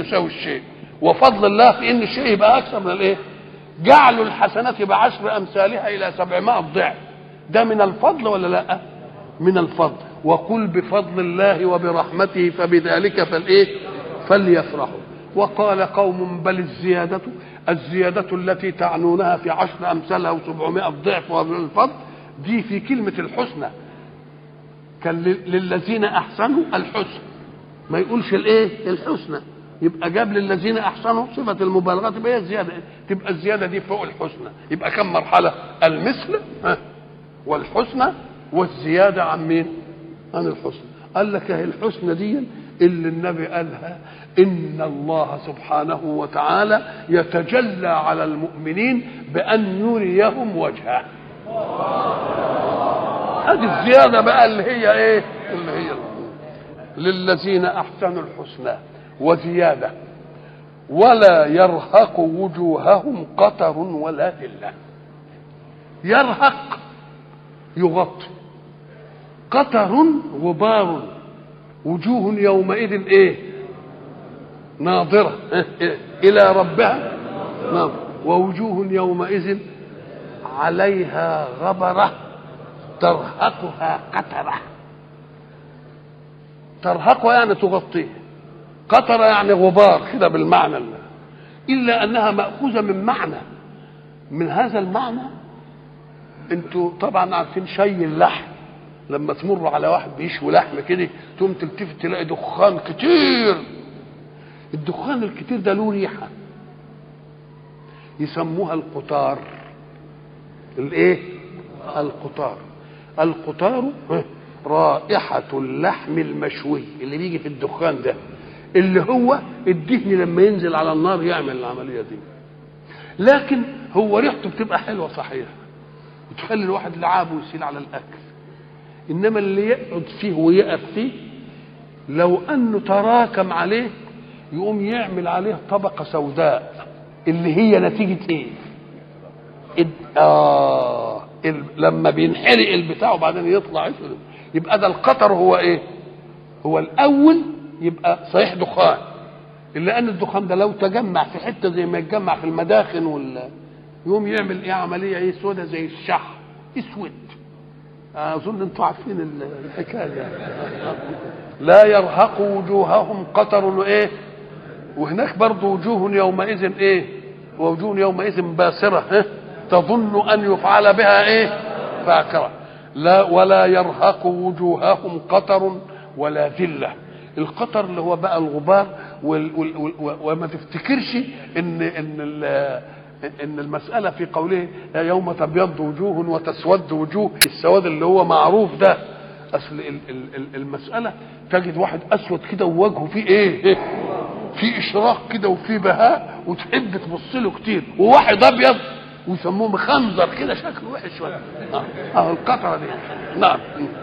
تساوي الشيء وفضل الله في ان الشيء يبقى اكثر من الايه جعل الحسنات بعشر امثالها الى سبعمائة ضعف ده من الفضل ولا لا من الفضل وقل بفضل الله وبرحمته فبذلك فالايه فليفرحوا وقال قوم بل الزيادة الزيادة التي تعنونها في عشر أمثالها وسبعمائة ضعف ومن الفضل دي في كلمة الحسنى كان للذين أحسنوا الحسن ما يقولش الايه الحسنى يبقى جاب للذين احسنوا صفه المبالغه تبقى هي الزياده تبقى الزياده دي فوق الحسنى يبقى كم مرحله المثل ها والحسنى والزياده عن مين عن الحسنى قال لك اهي الحسنى دي اللي النبي قالها ان الله سبحانه وتعالى يتجلى على المؤمنين بان يريهم وجهه هذه الزياده بقى اللي هي ايه اللي هي للذين احسنوا الحسنى وزياده ولا يرهق وجوههم قتر ولا ذله يرهق يغطي قتر غبار وجوه يومئذ ايه ناظره الى ربها ناظرة ووجوه يومئذ عليها غبره ترهقها قتره ترهقها يعني تغطيه قطر يعني غبار كده بالمعنى اللي. الا انها ماخوذه من معنى من هذا المعنى انتوا طبعا عارفين شي اللحم لما تمر على واحد بيشوي لحم كده تقوم تلتفت تلاقي دخان كتير الدخان الكتير ده له ريحه يسموها القطار الايه القطار القطار رائحة اللحم المشوي اللي بيجي في الدخان ده اللي هو الدهن لما ينزل على النار يعمل العملية دي لكن هو ريحته بتبقى حلوة صحيح وتخلي الواحد لعابه يسيل على الأكل إنما اللي يقعد فيه ويقف فيه لو أنه تراكم عليه يقوم يعمل عليه طبقة سوداء اللي هي نتيجة إيه؟ آه لما بينحرق البتاع وبعدين يطلع اسود يبقى ده القطر هو ايه هو الاول يبقى صحيح دخان الا ان الدخان ده لو تجمع في حته زي ما يتجمع في المداخن وال يقوم يعمل ايه عمليه ايه سودة زي الشح اسود اظن انتوا عارفين الحكايه يعني. لا يرهق وجوههم قطر وايه وهناك برضه وجوه يومئذ ايه ووجوه يومئذ باسره ها تظن ان يفعل بها ايه فاكره لا ولا يرهق وجوههم قطر ولا ذله القطر اللي هو بقى الغبار وال وال وال وما تفتكرش ان ان ان المساله في قوله يوم تبيض وجوه وتسود وجوه السواد اللي هو معروف ده اصل المساله تجد واحد اسود كده ووجهه فيه ايه في اشراق كده وفي بهاء وتحب تبص له كتير وواحد ابيض ويسموه مخنزر كده شكله وحش شويه اه, آه القطره دي نعم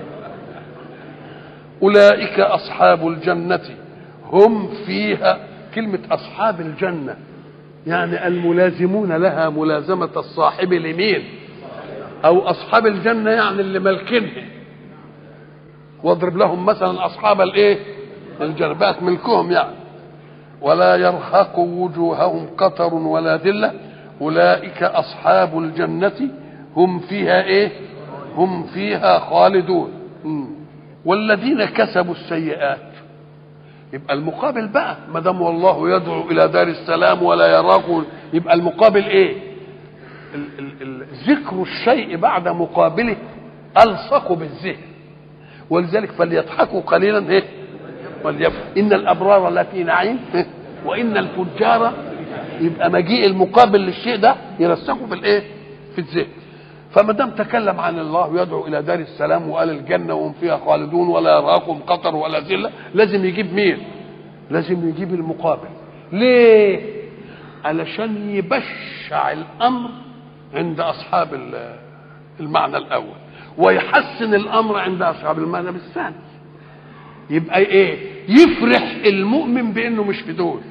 اولئك اصحاب الجنه هم فيها كلمه اصحاب الجنه يعني الملازمون لها ملازمه الصاحب لمين او اصحاب الجنه يعني اللي مالكينها واضرب لهم مثلا اصحاب الايه الجربات ملكهم يعني ولا يرهق وجوههم قطر ولا ذله اولئك اصحاب الجنه هم فيها ايه هم فيها خالدون مم. والذين كسبوا السيئات يبقى المقابل بقى ما دام والله يدعو الى دار السلام ولا يراق يبقى المقابل ايه ال ال ال ذكر الشيء بعد مقابله الصق بالذهن ولذلك فليضحكوا قليلا ايه وليفرحوا ان الابرار لفي نعيم وان الفجار يبقى مجيء المقابل للشيء ده يرسخه في الايه في الذهن فما دام تكلم عن الله يدعو الى دار السلام وقال الجنه وهم فيها خالدون ولا يراكم قطر ولا ذله لازم يجيب مين لازم يجيب المقابل ليه علشان يبشع الامر عند اصحاب المعنى الاول ويحسن الامر عند اصحاب المعنى الثاني يبقى ايه يفرح المؤمن بانه مش في دول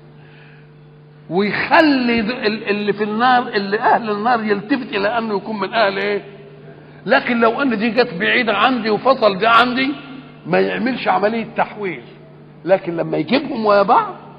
ويخلي اللي في النار اللي اهل النار يلتفت الى انه يكون من اهل ايه لكن لو ان دي جت بعيده عندي وفصل ده عندي ما يعملش عمليه تحويل لكن لما يجيبهم ويا بعض